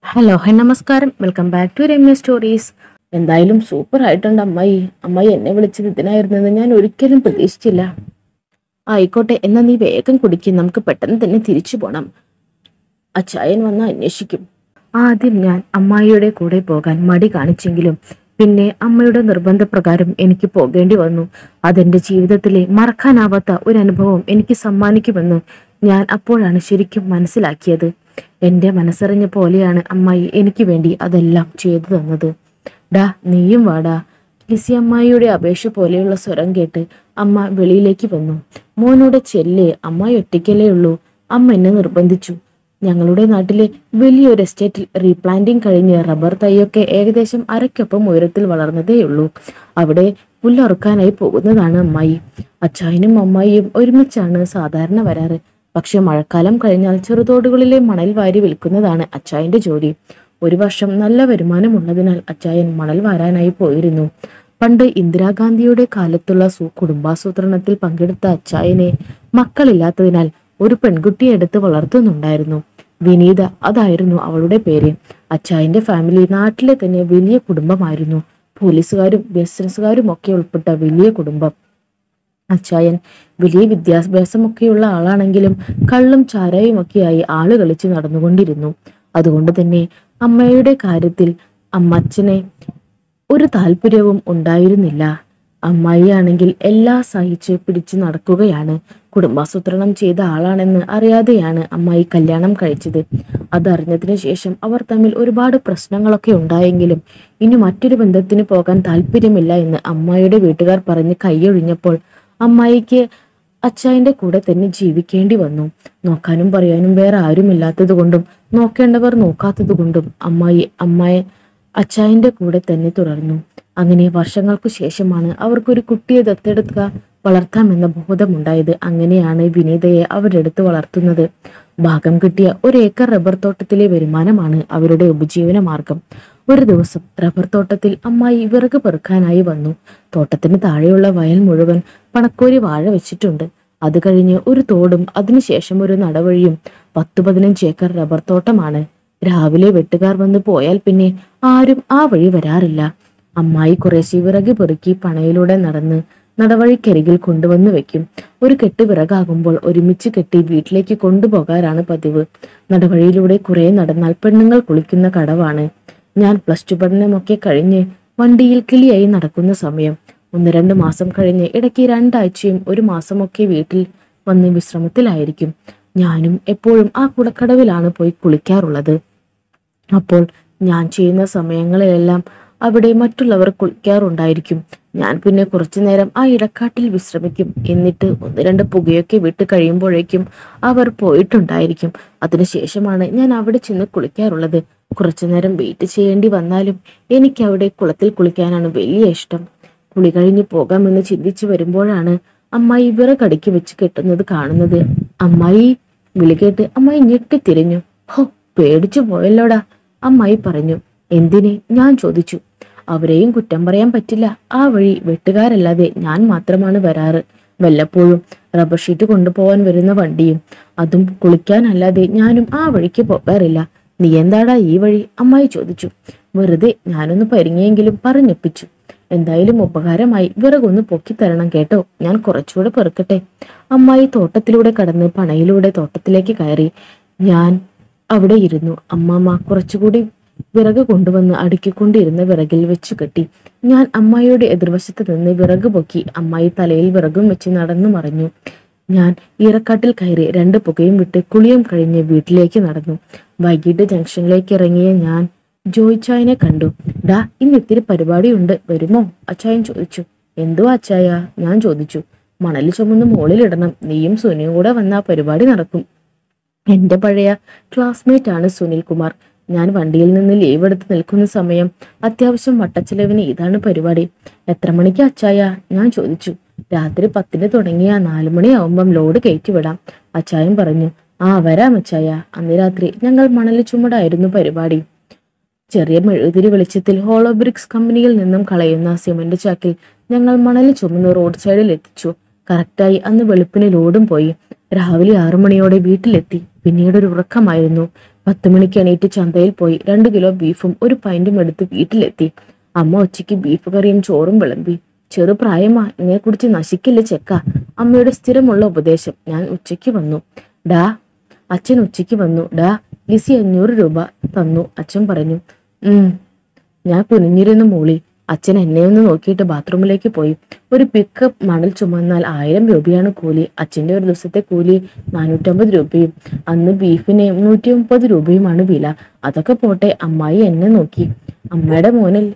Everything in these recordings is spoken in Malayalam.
ഹലോ ഹൈ നമസ്കാരം welcome back to Ramya stories എന്തായാലും സൂപ്പർ ആയിട്ടുണ്ട് അമ്മായി അമ്മായി എന്നെ വിളിച്ചത് ഇതിനായിരുന്നെന്ന് ഞാൻ ഒരിക്കലും പ്രതീക്ഷിച്ചില്ല ആയിക്കോട്ടെ എന്നാ നീ വേഗം കുടിക്കും നമുക്ക് പെട്ടെന്ന് തന്നെ തിരിച്ചു പോണം അച്ചായൻ വന്ന് അന്വേഷിക്കും ആദ്യം ഞാൻ അമ്മായിയുടെ കൂടെ പോകാൻ മടി കാണിച്ചെങ്കിലും പിന്നെ അമ്മയുടെ നിർബന്ധപ്രകാരം എനിക്ക് പോകേണ്ടി വന്നു അതെന്റെ ജീവിതത്തിലെ മറക്കാനാവാത്ത ഒരു അനുഭവം എനിക്ക് സമ്മാനിക്കുമെന്ന് ഞാൻ അപ്പോഴാണ് ശരിക്കും മനസ്സിലാക്കിയത് എന്റെ മനസ്സറിഞ്ഞ പോലെയാണ് അമ്മായി എനിക്ക് വേണ്ടി അതെല്ലാം ചെയ്തു തന്നത് ഡാ നീയും വാടാ ലിസി അമ്മായിയുടെ അപേക്ഷ പോലെയുള്ള സ്വരം കേട്ട് അമ്മ വെളിയിലേക്ക് വന്നു മോനോടെ ചെല്ല് അമ്മായി ഒറ്റയ്ക്കല്ലേ ഉള്ളൂ അമ്മ എന്നെ നിർബന്ധിച്ചു ഞങ്ങളുടെ നാട്ടിലെ വലിയൊരു എസ്റ്റേറ്റിൽ റീപ്ലാന്റിംഗ് കഴിഞ്ഞ് റബ്ബർ തൈയൊക്കെ ഏകദേശം അരയ്ക്കൊപ്പം ഉയരത്തിൽ വളർന്നതേയുള്ളൂ അവിടെ പുല്ലറുക്കാനായി പോകുന്നതാണ് അമ്മായി അച്ചായനും അമ്മായിയും ഒരുമിച്ചാണ് സാധാരണ വരാറ് പക്ഷെ മഴക്കാലം കഴിഞ്ഞാൽ ചെറുതോടുകളിലെ മണൽ വാരി വിൽക്കുന്നതാണ് അച്ചായന്റെ ജോലി ഒരു വർഷം നല്ല വരുമാനമുള്ളതിനാൽ അച്ചായൻ മണൽ വാരാനായി പോയിരുന്നു പണ്ട് ഇന്ദിരാഗാന്ധിയുടെ കാലത്തുള്ള സു കുടുംബാസൂത്രണത്തിൽ പങ്കെടുത്ത അച്ചായനെ മക്കളില്ലാത്തതിനാൽ ഒരു പെൺകുട്ടിയെ എടുത്ത് വളർത്തുന്നുണ്ടായിരുന്നു വിനീത അതായിരുന്നു അവളുടെ പേര് അച്ചായന്റെ ഫാമിലി നാട്ടിലെ തന്നെ വലിയ കുടുംബമായിരുന്നു പോലീസുകാരും ബിസിനസ്സുകാരും ഒക്കെ ഉൾപ്പെട്ട വലിയ കുടുംബം അച്ചായൻ വലിയ വിദ്യാഭ്യാസമൊക്കെയുള്ള ആളാണെങ്കിലും കള്ളും ചാരായും ഒക്കെയായി ആള് കളിച്ച് നടന്നുകൊണ്ടിരുന്നു അതുകൊണ്ട് തന്നെ അമ്മയുടെ കാര്യത്തിൽ അമ്മച്ചനെ ഒരു താല്പര്യവും ഉണ്ടായിരുന്നില്ല അമ്മായിയാണെങ്കിൽ എല്ലാ സഹിച്ച് പിടിച്ചു നടക്കുകയാണ് കുടുംബാസൂത്രണം ചെയ്ത ആളാണെന്ന് അറിയാതെയാണ് അമ്മായി കല്യാണം കഴിച്ചത് അതറിഞ്ഞതിനു ശേഷം അവർ തമ്മിൽ ഒരുപാട് പ്രശ്നങ്ങളൊക്കെ ഉണ്ടായെങ്കിലും ഇനി മറ്റൊരു ബന്ധത്തിന് പോകാൻ താല്പര്യമില്ല എന്ന് അമ്മായിയുടെ വീട്ടുകാർ പറഞ്ഞ് കൈയൊഴിഞ്ഞപ്പോൾ അമ്മായിക്ക് അച്ചായന്റെ കൂടെ തന്നെ ജീവിക്കേണ്ടി വന്നു നോക്കാനും പറയാനും വേറെ ആരുമില്ലാത്തത് കൊണ്ടും നോക്കേണ്ടവർ നോക്കാത്തത് കൊണ്ടും അമ്മായി അമ്മായി അച്ചായന്റെ കൂടെ തന്നെ തുടർന്നു അങ്ങനെ വർഷങ്ങൾക്കു ശേഷമാണ് അവർക്കൊരു കുട്ടിയെ ദത്തെടുക്കുക വളർത്താമെന്ന ബോധമുണ്ടായത് അങ്ങനെയാണ് വിനീതയെ അവരെടുത്ത് വളർത്തുന്നത് ഭാഗം കിട്ടിയ ഒരു ഏക്കർ റബ്ബർ തോട്ടത്തിലെ വരുമാനമാണ് അവരുടെ ഉപജീവന മാർഗം ഒരു ദിവസം റബ്ബർ തോട്ടത്തിൽ അമ്മായി വിറക് പെറുക്കാനായി വന്നു തോട്ടത്തിന് താഴെയുള്ള വയൽ മുഴുവൻ പണക്കോരി വാഴ വെച്ചിട്ടുണ്ട് അത് കഴിഞ്ഞ് ഒരു തോടും അതിനുശേഷം ഒരു നടവഴിയും പത്തു പതിനഞ്ച് ഏക്കർ റബ്ബർ തോട്ടമാണ് രാവിലെ വെട്ടുകാർ വന്ന് പോയാൽ പിന്നെ ആരും ആ വഴി വരാറില്ല അമ്മായി കുറേശ്ശെ വിറക് പെറുക്കി പണയിലൂടെ നടന്ന് നടവഴിക്കരികിൽ കൊണ്ടുവന്ന് വെക്കും ഒരു കെട്ട് വിറകാകുമ്പോൾ ഒരുമിച്ച് കെട്ടി വീട്ടിലേക്ക് കൊണ്ടുപോകാറാണ് പതിവ് നടവഴിയിലൂടെ കുറെ നടന്നാൽ പെണ്ണുങ്ങൾ കുളിക്കുന്ന കടവാണ് ഞാൻ പ്ലസ് ടു പഠനമൊക്കെ കഴിഞ്ഞ് വണ്ടിയിൽ കിളിയായി നടക്കുന്ന സമയം ഒന്ന് രണ്ട് മാസം കഴിഞ്ഞ് ഇടയ്ക്ക് രണ്ടാഴ്ചയും ഒരു മാസമൊക്കെ വീട്ടിൽ വന്ന് വിശ്രമത്തിലായിരിക്കും ഞാനും എപ്പോഴും ആ കുളക്കടവിലാണ് പോയി കുളിക്കാറുള്ളത് അപ്പോൾ ഞാൻ ചെയ്യുന്ന സമയങ്ങളിലെല്ലാം അവിടെ മറ്റുള്ളവർ കുളിക്കാറുണ്ടായിരിക്കും ഞാൻ പിന്നെ കുറച്ചു നേരം ആ ഇടക്കാട്ടിൽ വിശ്രമിക്കും എന്നിട്ട് ഒന്ന് രണ്ട് പുകയൊക്കെ വിട്ട് കഴിയുമ്പോഴേക്കും അവർ പോയിട്ടുണ്ടായിരിക്കും അതിനുശേഷമാണ് ഞാൻ അവിടെ ചെന്ന് കുളിക്കാറുള്ളത് കുറച്ചു നേരം വെയിറ്റ് ചെയ്യേണ്ടി വന്നാലും എനിക്ക് അവിടെ കുളത്തിൽ കുളിക്കാനാണ് വലിയ ഇഷ്ടം കുളി കഴിഞ്ഞ് പോകാമെന്ന് ചിന്തിച്ചു വരുമ്പോഴാണ് അമ്മായി വിറകടുക്കി വെച്ച് കെട്ടുന്നത് കാണുന്നത് അമ്മായി വിളി കേട്ട് അമ്മായി ഞെട്ടിത്തിരിഞ്ഞു ഹോ പേടിച്ചു പോയല്ലോടാ അമ്മായി പറഞ്ഞു എന്തിനെ ഞാൻ ചോദിച്ചു അവരെയും കുറ്റം പറയാൻ പറ്റില്ല ആ വഴി വെട്ടുകാരല്ലാതെ ഞാൻ മാത്രമാണ് വരാറ് വല്ലപ്പോഴും റബ്ബർ ഷീറ്റ് കൊണ്ടുപോകാൻ വരുന്ന വണ്ടിയും അതും കുളിക്കാനല്ലാതെ ഞാനും ആ വഴിക്ക് പോകാറില്ല നീ എന്താടാ ഈ വഴി അമ്മായി ചോദിച്ചു വെറുതെ ഞാനൊന്ന് പരിങ്ങിയെങ്കിലും പറഞ്ഞൊപ്പിച്ചു എന്തായാലും ഉപകാരമായി വിറകൊന്ന് പൊക്കിത്തരണം കേട്ടോ ഞാൻ കുറച്ചുകൂടെ പെറുക്കട്ടെ അമ്മായി തോട്ടത്തിലൂടെ കടന്ന് പണയിലൂടെ തോട്ടത്തിലേക്ക് കയറി ഞാൻ അവിടെ ഇരുന്നു അമ്മാമ്മ കുറച്ചുകൂടി വിറക് കൊണ്ടുവന്ന് അടുക്കിക്കൊണ്ടിരുന്ന വിറകിൽ വെച്ചു കെട്ടി ഞാൻ അമ്മായിയുടെ എതിർവശത്ത് നിന്ന് വിറക് പൊക്കി അമ്മായി തലയിൽ വിറകും വെച്ച് നടന്നു മറഞ്ഞു ഞാൻ ഈറക്കാട്ടിൽ കയറി രണ്ട് പുകയും വിട്ട് കുളിയും കഴിഞ്ഞ് വീട്ടിലേക്ക് നടന്നു വൈകിട്ട് ജംഗ്ഷനിലേക്ക് ഇറങ്ങിയ ഞാൻ ജോയിച്ചായനെ കണ്ടു ഡാ ഇന്ന് ഇത്തിരി പരിപാടിയുണ്ട് വരുമോ അച്ചായൻ ചോദിച്ചു എന്തുവാ അച്ചായ ഞാൻ ചോദിച്ചു മണൽ ചുമന്ന് മുകളിലിടണം നീയും സുനിയും കൂടെ വന്ന ആ പരിപാടി നടക്കും എന്റെ പഴയ ക്ലാസ്മേറ്റ് ആണ് സുനിൽ കുമാർ ഞാൻ വണ്ടിയിൽ നിന്ന് ലീവ് എടുത്ത് നിൽക്കുന്ന സമയം അത്യാവശ്യം വട്ടച്ചെലവിന് ഇതാണ് പരിപാടി എത്ര മണിക്ക് അച്ചായ ഞാൻ ചോദിച്ചു രാത്രി പത്തിന് തുടങ്ങിയ നാലു മണിയാവുമ്പം ലോഡ് കയറ്റിവിടാം അച്ചായൻ പറഞ്ഞു ആ വരാം അച്ചായ അന്ന് രാത്രി ഞങ്ങൾ മണൽ ചുമടായിരുന്നു പരിപാടി ചെറിയ മെഴുകുതിരി വെളിച്ചത്തിൽ ഹോളോ ബ്രിക്സ് കമ്പനിയിൽ നിന്നും കളയുന്ന സിമന്റ് ചാക്കിൽ ഞങ്ങൾ മണൽ ചുമന്ന് റോഡ് സൈഡിൽ എത്തിച്ചു കറക്റ്റായി അന്ന് വെളുപ്പിന് ലോഡും പോയി രാവിലെ ആറു മണിയോടെ വീട്ടിലെത്തി പിന്നീട് ഒരു ഉറക്കമായിരുന്നു പത്ത് മണിക്ക് എണീറ്റ് ചന്തയിൽ പോയി രണ്ട് കിലോ ബീഫും ഒരു പൈൻറ്റും എടുത്ത് വീട്ടിലെത്തി അമ്മ ഉച്ചയ്ക്ക് ബീഫ് കറിയും ചോറും വിളമ്പി ചെറുപ്രായമാ ഇങ്ങനെ കുടിച്ച് നശിക്കില്ല ചെക്ക അമ്മയുടെ സ്ഥിരമുള്ള ഉപദേശം ഞാൻ ഉച്ചയ്ക്ക് വന്നു ഡാ അച്ഛൻ ഉച്ചയ്ക്ക് വന്നു ഡാ ലിസി അഞ്ഞൂറ് രൂപ തന്നു അച്ഛൻ പറഞ്ഞു ഉം ഞാൻ കുനിഞ്ഞിരുന്ന് മൂളി അച്ഛൻ എന്നെ ഒന്ന് നോക്കിയിട്ട് ബാത്റൂമിലേക്ക് പോയി ഒരു പിക്കപ്പ് മണൽ ചുമന്നാൽ ആയിരം രൂപയാണ് കൂലി അച്ഛന്റെ ഒരു ദിവസത്തെ കൂലി നാനൂറ്റമ്പത് രൂപയും അന്ന് ബീഫിന് നൂറ്റി മുപ്പത് രൂപയുമാണ് വില അതൊക്കെ പോട്ടെ അമ്മായി എന്നെ നോക്കി അമ്മയുടെ മോനൽ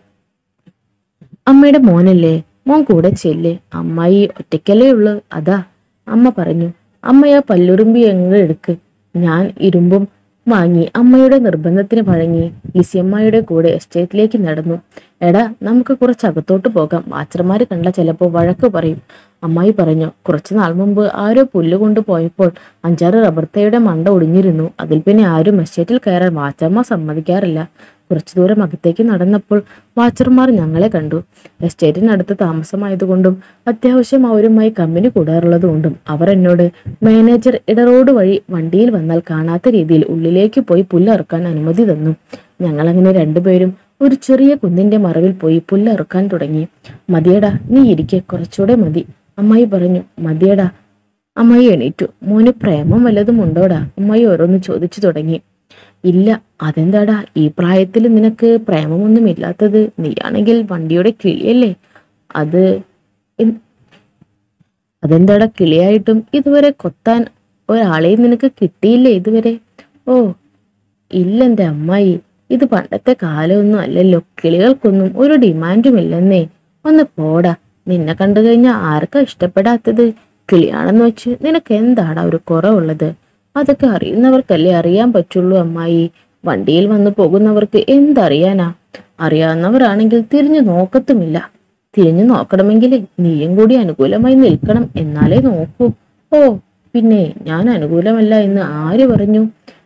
അമ്മയുടെ മോനല്ലേ മോൻ കൂടെ ചെല്ല് അമ്മായി ഒറ്റയ്ക്കല്ലേ ഉള്ളു അതാ അമ്മ പറഞ്ഞു അമ്മ ആ പല്ലുറുമ്പി എങ്ങ് എടുക്ക് ഞാൻ ഇരുമ്പും വാങ്ങി അമ്മയുടെ നിർബന്ധത്തിന് വഴങ്ങി ലിസിയമ്മയുടെ കൂടെ എസ്റ്റേറ്റിലേക്ക് നടന്നു എടാ നമുക്ക് കുറച്ച് അകത്തോട്ട് പോകാം വാച്ചർമാര് കണ്ട ചിലപ്പോൾ വഴക്ക് പറയും അമ്മായി പറഞ്ഞു കുറച്ചു നാൾ മുമ്പ് ആരോ പുല്ല് കൊണ്ട് പോയപ്പോൾ അഞ്ചാറ് റബ്ബർ തൈയുടെ മണ്ട ഒടിഞ്ഞിരുന്നു അതിൽ പിന്നെ ആരും എസ്റ്റേറ്റിൽ കയറാൻ വാച്ചർമാർ സമ്മതിക്കാറില്ല കുറച്ചു ദൂരം അകത്തേക്ക് നടന്നപ്പോൾ വാച്ചർമാർ ഞങ്ങളെ കണ്ടു എസ്റ്റേറ്റിനടുത്ത് താമസമായതുകൊണ്ടും അത്യാവശ്യം അവരുമായി കമ്പനി കൂടാറുള്ളതുകൊണ്ടും അവർ എന്നോട് മാനേജർ ഇടറോഡ് വഴി വണ്ടിയിൽ വന്നാൽ കാണാത്ത രീതിയിൽ ഉള്ളിലേക്ക് പോയി പുല്ലറുക്കാൻ അനുമതി തന്നു ഞങ്ങളങ്ങനെ രണ്ടുപേരും ഒരു ചെറിയ കുന്നിന്റെ മറവിൽ പോയി പുല്ലറുക്കാൻ തുടങ്ങി മതിയടാ നീ ഇരിക്കെ കുറച്ചുകൂടെ മതി അമ്മായി പറഞ്ഞു മതിയടാ അമ്മായി എണീറ്റു മോന് പ്രേമം വല്ലതും ഉണ്ടോടാ അമ്മായി ഓരോന്ന് ചോദിച്ചു തുടങ്ങി ഇല്ല അതെന്താടാ ഈ പ്രായത്തിൽ നിനക്ക് പ്രേമമൊന്നും ഇല്ലാത്തത് നീയാണെങ്കിൽ വണ്ടിയുടെ കിളിയല്ലേ അത് എൻ- അതെന്താടാ കിളിയായിട്ടും ഇതുവരെ കൊത്താൻ ഒരാളെയും നിനക്ക് കിട്ടിയില്ലേ ഇതുവരെ ഓ ഇല്ലെന്റെ അമ്മായി ഇത് പണ്ടത്തെ കാലമൊന്നും അല്ലല്ലോ കിളികൾക്കൊന്നും ഒരു ഡിമാൻഡും ഇല്ലെന്നേ ഒന്ന് പോടാ നിന്നെ കണ്ടു കഴിഞ്ഞാൽ ആർക്കാ ഇഷ്ടപ്പെടാത്തത് കിളിയാണെന്ന് വെച്ച് നിനക്ക് എന്താടാ ഒരു കുറവുള്ളത് അതൊക്കെ അറിയുന്നവർക്കല്ലേ അറിയാൻ പറ്റുള്ളൂ അമ്മായി വണ്ടിയിൽ വന്നു പോകുന്നവർക്ക് എന്തറിയാനാ അറിയാവുന്നവരാണെങ്കിൽ തിരിഞ്ഞു നോക്കത്തുമില്ല തിരിഞ്ഞു നോക്കണമെങ്കിൽ നീയും കൂടി അനുകൂലമായി നിൽക്കണം എന്നാലേ നോക്കൂ ഓ പിന്നെ ഞാൻ അനുകൂലമല്ല എന്ന് ആര് പറഞ്ഞു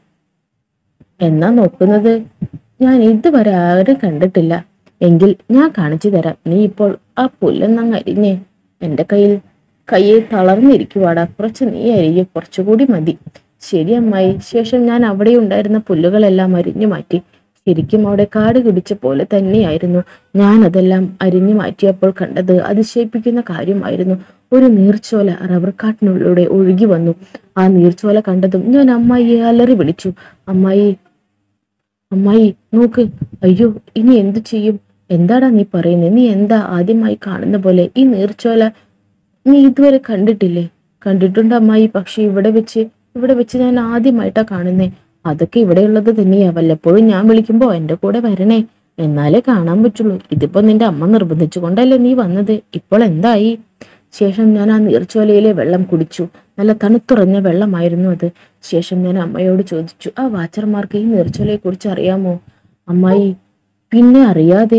എന്നാ നോക്കുന്നത് ഞാൻ ഇതുവരെ ആരും കണ്ടിട്ടില്ല എങ്കിൽ ഞാൻ കാണിച്ചു തരാം നീ ഇപ്പോൾ ആ പുല്ലെന്നങ്ങ് അരിഞ്ഞേ എന്റെ കയ്യിൽ കയ്യെ തളർന്നിരിക്കുവാടാ കുറച്ച് നീ അരിയെ കുറച്ചുകൂടി മതി ശരി അമ്മായി ശേഷം ഞാൻ അവിടെ ഉണ്ടായിരുന്ന പുല്ലുകളെല്ലാം അരിഞ്ഞു മാറ്റി ശരിക്കും അവിടെ കാട് പിടിച്ച പോലെ തന്നെയായിരുന്നു ഞാൻ അതെല്ലാം അരിഞ്ഞു മാറ്റിയപ്പോൾ കണ്ടത് അതിശയിപ്പിക്കുന്ന കാര്യമായിരുന്നു ഒരു നീർച്ചോല റബ്ബർ കാട്ടിനുള്ളിലൂടെ ഒഴുകി വന്നു ആ നീർച്ചോല കണ്ടതും ഞാൻ അമ്മായിയെ അലറി വിളിച്ചു അമ്മായി അമ്മായി നോക്ക് അയ്യോ ഇനി എന്തു ചെയ്യും എന്താടാ നീ പറയുന്നത് നീ എന്താ ആദ്യമായി കാണുന്ന പോലെ ഈ നീർച്ചോല നീ ഇതുവരെ കണ്ടിട്ടില്ലേ കണ്ടിട്ടുണ്ട് അമ്മായി പക്ഷെ ഇവിടെ വെച്ച് ഇവിടെ വെച്ച് ഞാൻ ആദ്യമായിട്ടാ കാണുന്നേ അതൊക്കെ ഇവിടെയുള്ളത് തന്നെയാ വല്ലപ്പോഴും ഞാൻ വിളിക്കുമ്പോ എന്റെ കൂടെ വരണേ എന്നാലേ കാണാൻ പറ്റുള്ളൂ ഇതിപ്പോ നിന്റെ അമ്മ നിർബന്ധിച്ചുകൊണ്ടല്ലേ നീ വന്നത് ഇപ്പോൾ എന്തായി ശേഷം ഞാൻ ആ നീർച്ചോലയിലെ വെള്ളം കുടിച്ചു നല്ല തണുത്തുറഞ്ഞ വെള്ളമായിരുന്നു അത് ശേഷം ഞാൻ അമ്മയോട് ചോദിച്ചു ആ വാച്ചർമാർക്ക് ഈ നീർച്ചോലയെ കുറിച്ച് അറിയാമോ അമ്മായി പിന്നെ അറിയാതെ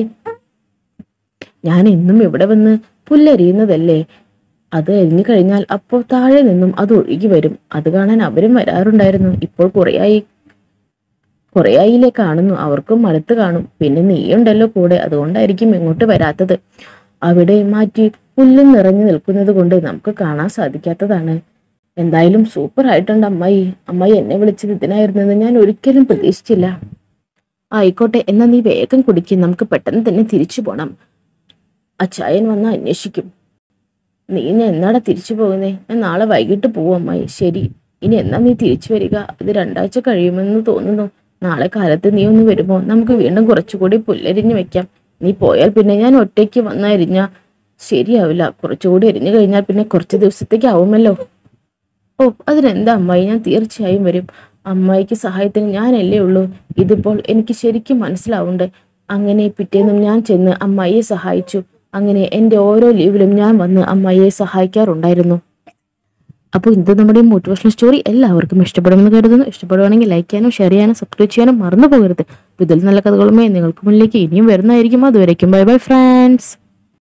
ഞാൻ എന്നും ഇവിടെ വന്ന് പുല്ലരിയുന്നതല്ലേ അത് എരിഞ്ഞു കഴിഞ്ഞാൽ അപ്പോൾ താഴെ നിന്നും അത് ഒഴുകി വരും അത് കാണാൻ അവരും വരാറുണ്ടായിരുന്നു ഇപ്പോൾ കുറേയായി കുറേയായില്ലേ കാണുന്നു അവർക്കും മടുത്ത് കാണും പിന്നെ നീയുണ്ടല്ലോ കൂടെ അതുകൊണ്ടായിരിക്കും ഇങ്ങോട്ട് വരാത്തത് അവിടെ മാറ്റി പുല്ലും നിറഞ്ഞു നിൽക്കുന്നത് കൊണ്ട് നമുക്ക് കാണാൻ സാധിക്കാത്തതാണ് എന്തായാലും സൂപ്പർ ആയിട്ടുണ്ട് അമ്മായി അമ്മായി എന്നെ വിളിച്ചത് ഇതിനായിരുന്നെന്ന് ഞാൻ ഒരിക്കലും പ്രതീക്ഷിച്ചില്ല ആയിക്കോട്ടെ എന്നാ നീ വേഗം കുടിക്കും നമുക്ക് പെട്ടെന്ന് തന്നെ തിരിച്ചു പോണം അച്ചായൻ വന്ന് അന്വേഷിക്കും നീ ഇനി എന്നാടാ തിരിച്ചു പോകുന്നേ ഞാൻ നാളെ വൈകിട്ട് പോവും അമ്മായി ശരി ഇനി എന്നാ നീ തിരിച്ചു വരിക ഇത് രണ്ടാഴ്ച കഴിയുമെന്ന് തോന്നുന്നു നാളെ കാലത്ത് നീ ഒന്ന് വരുമോ നമുക്ക് വീണ്ടും കുറച്ചുകൂടി പുല്ലരിഞ്ഞു വെക്കാം നീ പോയാൽ പിന്നെ ഞാൻ ഒറ്റയ്ക്ക് വന്നരിഞ്ഞ ശരിയാവില്ല കുറച്ചുകൂടി എരിഞ്ഞു കഴിഞ്ഞാൽ പിന്നെ കുറച്ച് ദിവസത്തേക്ക് ആവുമല്ലോ ഓ അതിനെന്താ അമ്മായി ഞാൻ തീർച്ചയായും വരും അമ്മായിക്ക് സഹായത്തിന് ഞാനല്ലേ ഉള്ളൂ ഇതിപ്പോൾ എനിക്ക് ശരിക്കും മനസ്സിലാവുണ്ട് അങ്ങനെ പിറ്റേന്നും ഞാൻ ചെന്ന് അമ്മായിയെ സഹായിച്ചു അങ്ങനെ എൻ്റെ ഓരോ ലീവിലും ഞാൻ വന്ന് അമ്മായിയെ സഹായിക്കാറുണ്ടായിരുന്നു അപ്പോൾ ഇത് നമ്മുടെ മോട്ടിവേഷണൽ സ്റ്റോറി എല്ലാവർക്കും ഇഷ്ടപ്പെടുമെന്ന് കരുതുന്നു ഇഷ്ടപ്പെടുവാണെങ്കിൽ ലൈക്ക് ചെയ്യാനും ഷെയർ ചെയ്യാനും സബ്സ്ക്രൈബ് ചെയ്യാനും മറന്നു പോകരുത് ഇതിൽ നല്ല കഥകളുമായി നിങ്ങൾക്ക് മുന്നിലേക്ക് ഇനിയും വരുന്നതായിരിക്കും അതുവരയ്ക്കും ബൈ ബൈ ഫ്രണ്ട്സ്